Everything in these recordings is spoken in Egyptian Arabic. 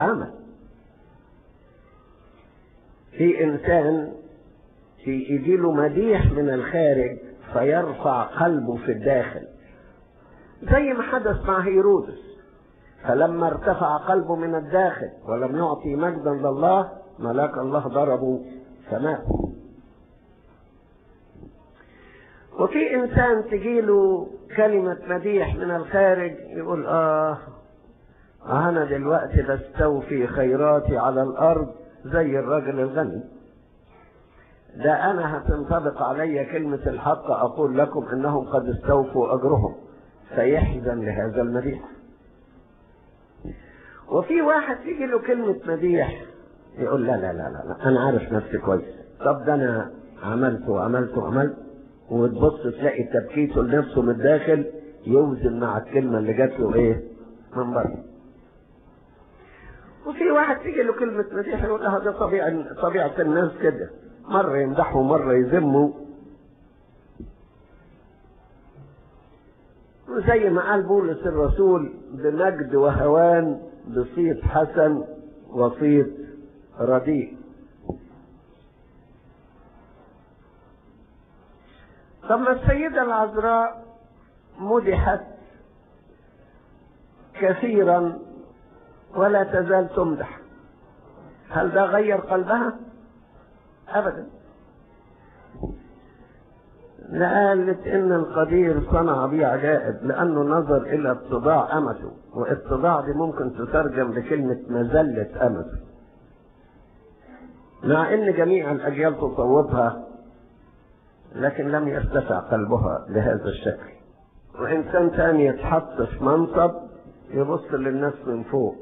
عمل في انسان في يجيله مديح من الخارج فيرفع قلبه في الداخل زي ما حدث مع هيرودس فلما ارتفع قلبه من الداخل ولم يعطي مجدا لله ملاك الله ضربه فمات وفي انسان تجيله كلمة مديح من الخارج يقول اه انا دلوقتي بستوفي خيراتي على الارض زي الراجل الغني ده انا هتنطبق علي كلمة الحق اقول لكم انهم قد استوفوا اجرهم فيحزن لهذا المديح وفي واحد تيجي له كلمة مديح يقول لا لا لا لا, لا انا عارف نفسي كويس طب ده انا عملت وعملت وعملت وتبص تلاقي تبكيته لنفسه من الداخل يوزن مع الكلمة اللي جات له ايه من بره وفي واحد تيجي له كلمة مديح يقول لها ده طبيعة طبيعة الناس كده مرة يمدحوا مرة يذموا وزي ما قال بولس الرسول بمجد وهوان بصيت حسن وصيت رديء طب ما السيدة العذراء مدحت كثيرا ولا تزال تمدح هل ده غير قلبها ابدا لقالت ان القدير صنع بي عجائب لانه نظر الى اتضاع امته واتضاع دي ممكن تترجم بكلمة مزلة امته مع ان جميع الاجيال تصوبها لكن لم يرتفع قلبها لهذا الشكل وانسان تاني يتحط في منصب يبص للناس من فوق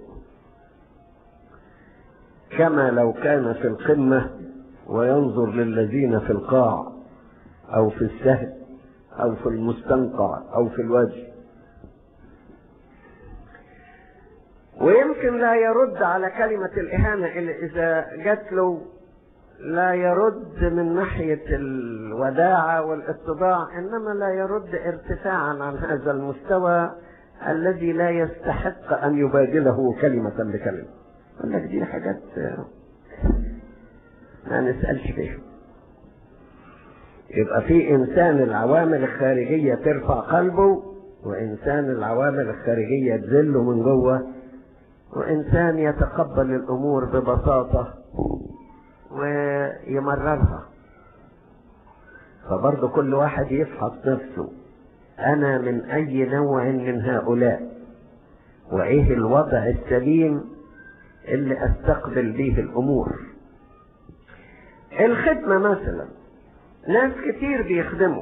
كما لو كان في القمة وينظر للذين في القاع او في السهل او في المستنقع او في الوجه ويمكن لا يرد على كلمة الإهانة إلا إذا جات له لا يرد من ناحية الوداعة والاتضاع إنما لا يرد ارتفاعا عن هذا المستوى الذي لا يستحق أن يبادله كلمة بكلمة يقول لك دي حاجات ما نسألش فيها يبقى في إنسان العوامل الخارجية ترفع قلبه وإنسان العوامل الخارجية تذله من جوه وإنسان يتقبل الأمور ببساطة ويمررها فبرضه كل واحد يفحص نفسه أنا من أي نوع من هؤلاء وإيه الوضع السليم اللي أستقبل به الأمور الخدمة مثلا ناس كتير بيخدموا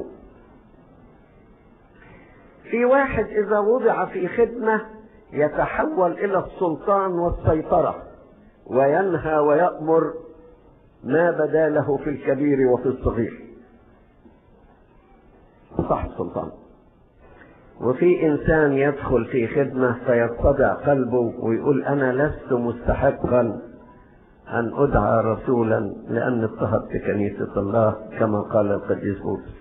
في واحد إذا وضع في خدمة يتحول إلى السلطان والسيطرة وينهى ويأمر ما بدا له في الكبير وفي الصغير صح السلطان وفي انسان يدخل في خدمة فيتضع قلبه ويقول انا لست مستحقا ان ادعى رسولا لان اضطهدت كنيسة الله كما قال القديس بولس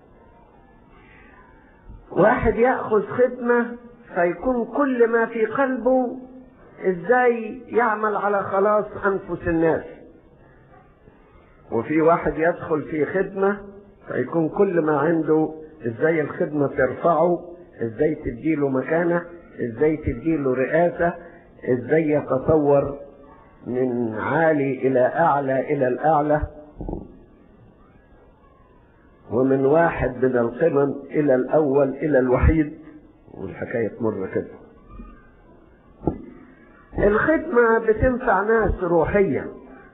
واحد يأخذ خدمة فيكون كل ما في قلبه ازاي يعمل على خلاص انفس الناس وفي واحد يدخل في خدمة فيكون كل ما عنده ازاي الخدمة ترفعه ازاي تديله مكانة ازاي تديله رئاسة ازاي يتصور من عالي الى اعلى الى الاعلى ومن واحد من القمم الى الاول الى الوحيد والحكاية تمر كده الخدمة بتنفع ناس روحيا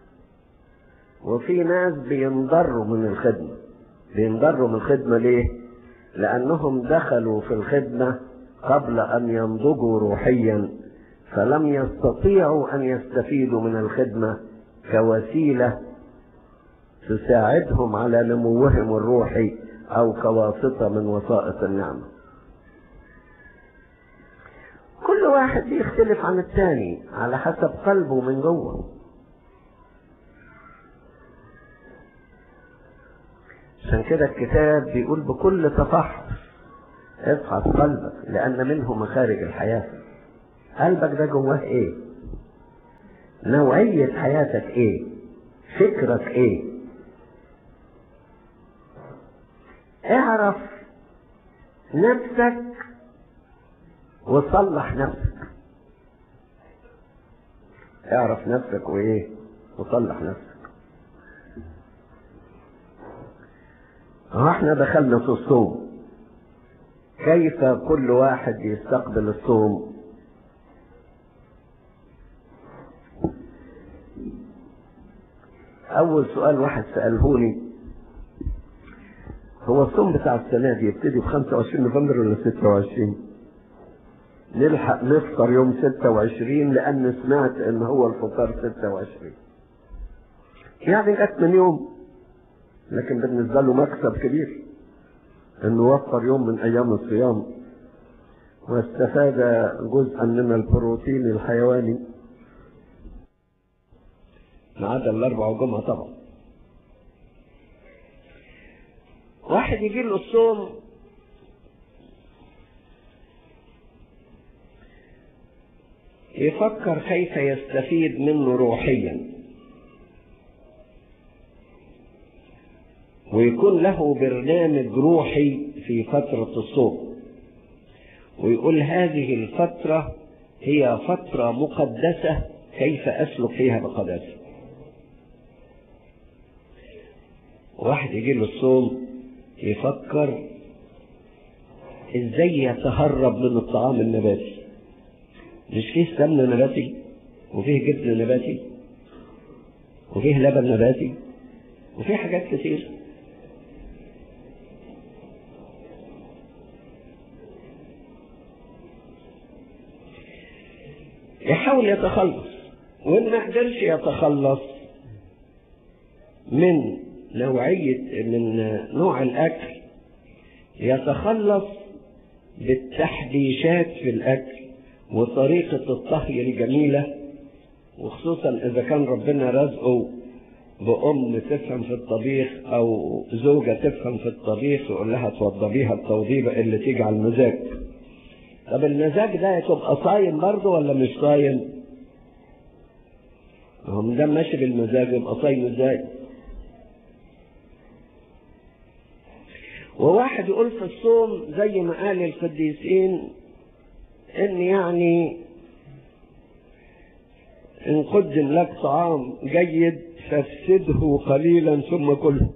وفي ناس بينضروا من الخدمة بينضروا من الخدمة ليه لأنهم دخلوا في الخدمة قبل أن ينضجوا روحيا فلم يستطيعوا أن يستفيدوا من الخدمة كوسيلة تساعدهم على نموهم الروحي أو كواسطة من وسائط النعمة كل واحد بيختلف عن الثاني على حسب قلبه من جوه عشان كده الكتاب بيقول بكل تفحص افحص قلبك لأن منه مخارج الحياة قلبك ده جواه ايه نوعية حياتك ايه فكرك ايه اعرف نفسك وصلح نفسك اعرف نفسك وايه وصلح نفسك احنا دخلنا في الصوم كيف كل واحد يستقبل الصوم اول سؤال واحد سألهوني هو الصوم بتاع السنة دي يبتدي ب 25 نوفمبر ولا 26 نلحق نفطر يوم 26 لان سمعت ان هو الفطار 26 يعني جت من يوم لكن بالنسبة له مكسب كبير انه وفر يوم من ايام الصيام واستفاد جزءا من البروتين الحيواني ما عدا الاربع وجمعة طبعا واحد يجي له الصوم يفكر كيف يستفيد منه روحيا ويكون له برنامج روحي في فترة الصوم ويقول هذه الفترة هي فترة مقدسة كيف أسلك فيها بقداسة واحد يجي له الصوم يفكر ازاي يتهرب من الطعام النباتي مش فيه سمنة نباتي وفيه جبن نباتي وفيه لبن نباتي وفيه حاجات كتير يحاول يتخلص وإن ما قدرش يتخلص من نوعية من نوع الأكل يتخلص بالتحبيشات في الأكل وطريقة الطهي الجميلة وخصوصا إذا كان ربنا رزقه بأم تفهم في الطبيخ أو زوجة تفهم في الطبيخ يقول لها توضبيها التوضيبة اللي تيجي على المزاج طب المزاج ده تبقى صايم برضه ولا مش صايم؟ هم ده ماشي بالمزاج يبقى صايم ازاي؟ وواحد يقول في الصوم زي ما قال القديسين ان يعني ان قدم لك طعام جيد فافسده قليلا ثم كله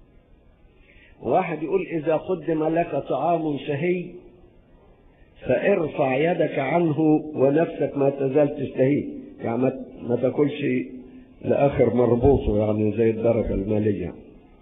واحد يقول اذا قدم لك طعام شهي فارفع يدك عنه ونفسك ما تزال تشتهيه يعني ما تاكلش لاخر مربوطه يعني زي الدرجه الماليه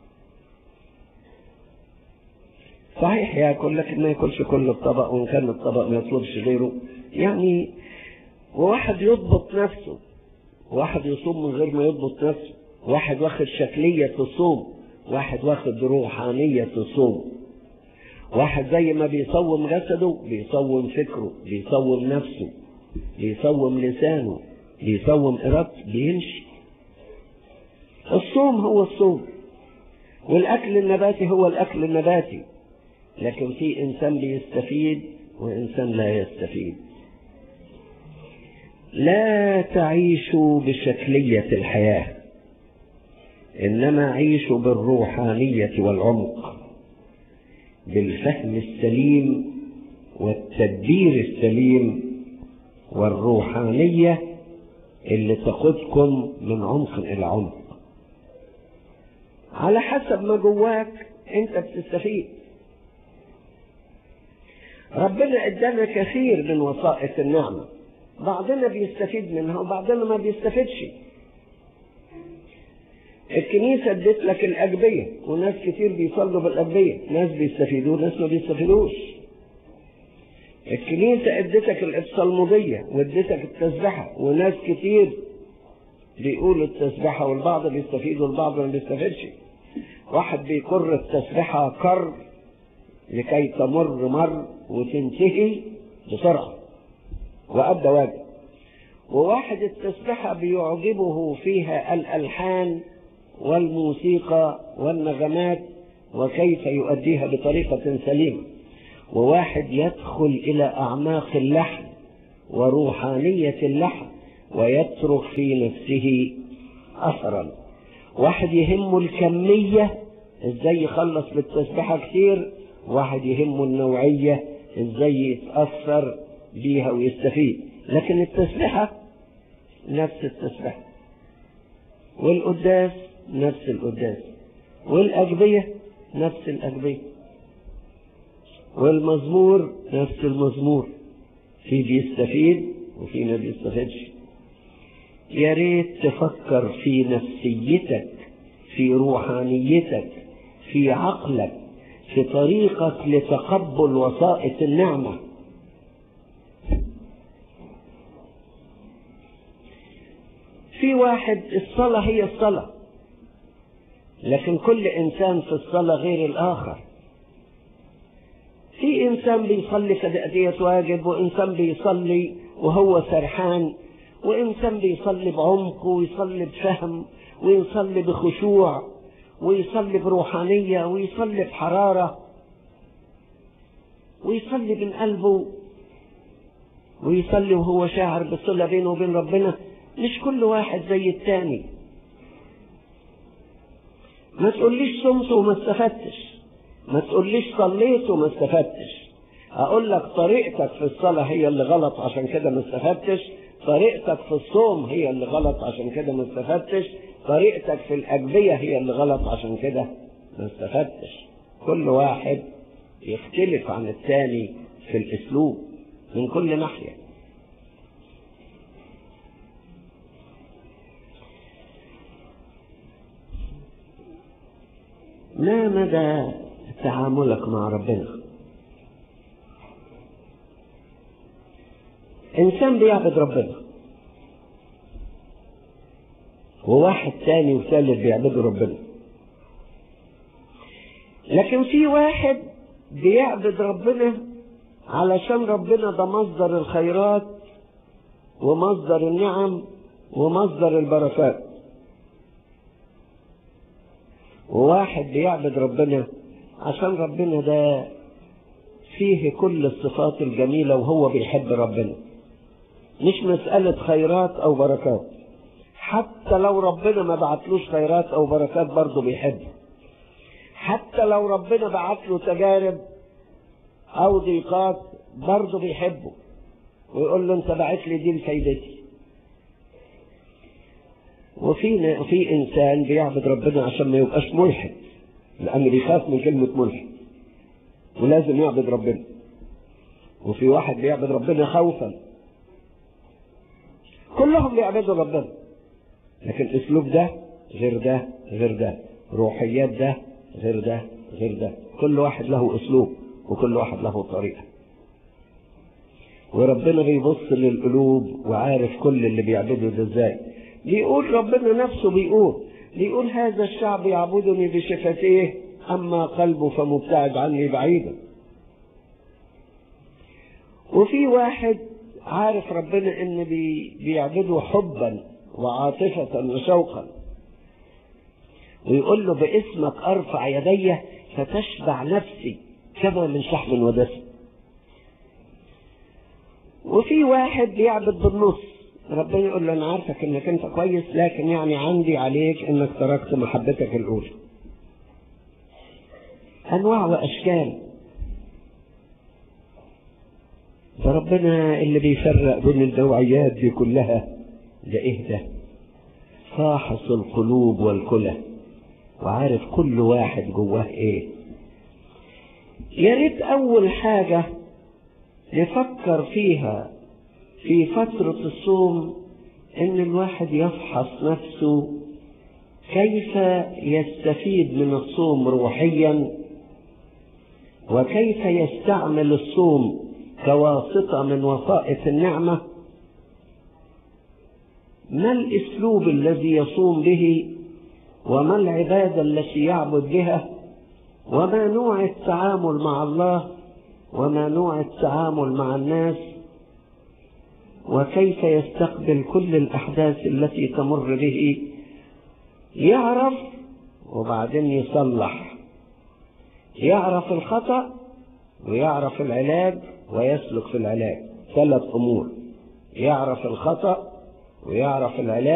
صحيح ياكل لكن ما ياكلش كل الطبق وان كان الطبق ما يطلبش غيره يعني وواحد يضبط نفسه واحد يصوم من غير ما يضبط نفسه واحد واخد شكلية الصوم واحد واخد روحانية الصوم واحد زي ما بيصوم جسده بيصوم فكره بيصوم نفسه بيصوم لسانه بيصوم إرادته بيمشي الصوم هو الصوم والأكل النباتي هو الأكل النباتي لكن في إنسان بيستفيد وإنسان لا يستفيد لا تعيشوا بشكلية الحياة إنما عيشوا بالروحانية والعمق بالفهم السليم والتدبير السليم والروحانية اللي تقودكم من عمق إلى عمق على حسب ما جواك انت بتستفيد ربنا ادانا كثير من وسائط النعمه بعضنا بيستفيد منها وبعضنا ما بيستفيدش الكنيسة ادت لك الأجبية وناس كتير بيصلوا بالأجبية ناس بيستفيدوا وناس ما بيستفيدوش الكنيسة ادتك الإبصالمودية وادتك التسبحة وناس كتير بيقولوا التسبحة والبعض بيستفيد والبعض ما بيستفيدش واحد بيكر التسبحة كر لكي تمر مر وتنتهي بسرعة وأدى واجب وواحد التسبحة بيعجبه فيها الألحان والموسيقى والنغمات وكيف يؤديها بطريقة سليمة وواحد يدخل إلى أعماق اللحن وروحانية اللحن ويترك في نفسه أثرا واحد يهمه الكمية ازاي يخلص بالتسبيحة كتير واحد يهمه النوعية ازاي يتأثر بيها ويستفيد لكن التسبيحة نفس التسبيحة والقداس نفس القداس والأجبية نفس الأجبية والمزمور نفس المزمور في بيستفيد وفي ما بيستفيدش يا ريت تفكر في نفسيتك في روحانيتك في عقلك في طريقك لتقبل وسائط النعمة في واحد الصلاة هي الصلاة لكن كل إنسان في الصلاة غير الآخر في إنسان بيصلي كتأدية واجب وإنسان بيصلي وهو سرحان وإنسان بيصلي بعمق ويصلي بفهم ويصلي بخشوع ويصلي بروحانية ويصلي بحرارة ويصلي من قلبه ويصلي وهو شاعر بالصلة بينه وبين ربنا مش كل واحد زي التاني ما تقوليش صمت وما استفدتش ما تقوليش صليت وما استفدتش اقول لك طريقتك في الصلاة هي اللي غلط عشان كده ما استفدتش طريقتك في الصوم هي اللي غلط عشان كده ما استفدتش طريقتك في الأجبية هي اللي غلط عشان كده ما استفدتش كل واحد يختلف عن الثاني في الأسلوب من كل ناحية ما مدى تعاملك مع ربنا انسان بيعبد ربنا وواحد تاني وثالث بيعبدوا ربنا لكن في واحد بيعبد ربنا علشان ربنا ده مصدر الخيرات ومصدر النعم ومصدر البركات وواحد بيعبد ربنا عشان ربنا ده فيه كل الصفات الجميلة وهو بيحب ربنا مش مسألة خيرات أو بركات حتى لو ربنا ما بعتلوش خيرات أو بركات برضه بيحبه حتى لو ربنا بعت له تجارب أو ضيقات برضه بيحبه ويقول له أنت بعت لي دي لفايدتي وفي في إنسان بيعبد ربنا عشان ما يبقاش ملحد لأن بيخاف من كلمة ملحد ولازم يعبد ربنا وفي واحد بيعبد ربنا خوفا كلهم بيعبدوا ربنا لكن اسلوب ده غير ده غير ده روحيات ده غير ده غير ده كل واحد له اسلوب وكل واحد له طريقه وربنا بيبص للقلوب وعارف كل اللي بيعبده ده ازاي بيقول ربنا نفسه بيقول بيقول هذا الشعب يعبدني بشفتيه اما قلبه فمبتعد عني بعيدا وفي واحد عارف ربنا ان بي بيعبده حبا وعاطفة وشوقا ويقول له باسمك ارفع يدي فتشبع نفسي كما من شحم ودسم وفي واحد بيعبد بالنص ربنا يقول له انا عارفك انك انت كويس لكن يعني عندي عليك انك تركت محبتك الاولى انواع واشكال فربنا اللي بيفرق بين النوعيات دي كلها ده ايه ده فاحص القلوب والكلى وعارف كل واحد جواه ايه يا ريت اول حاجة نفكر فيها في فترة الصوم ان الواحد يفحص نفسه كيف يستفيد من الصوم روحيا وكيف يستعمل الصوم كواسطة من وسائط النعمة ما الاسلوب الذي يصوم به وما العباده التي يعبد بها وما نوع التعامل مع الله وما نوع التعامل مع الناس وكيف يستقبل كل الاحداث التي تمر به يعرف وبعدين يصلح يعرف الخطا ويعرف العلاج ويسلك في العلاج ثلاث امور يعرف الخطا ويعرف العلاج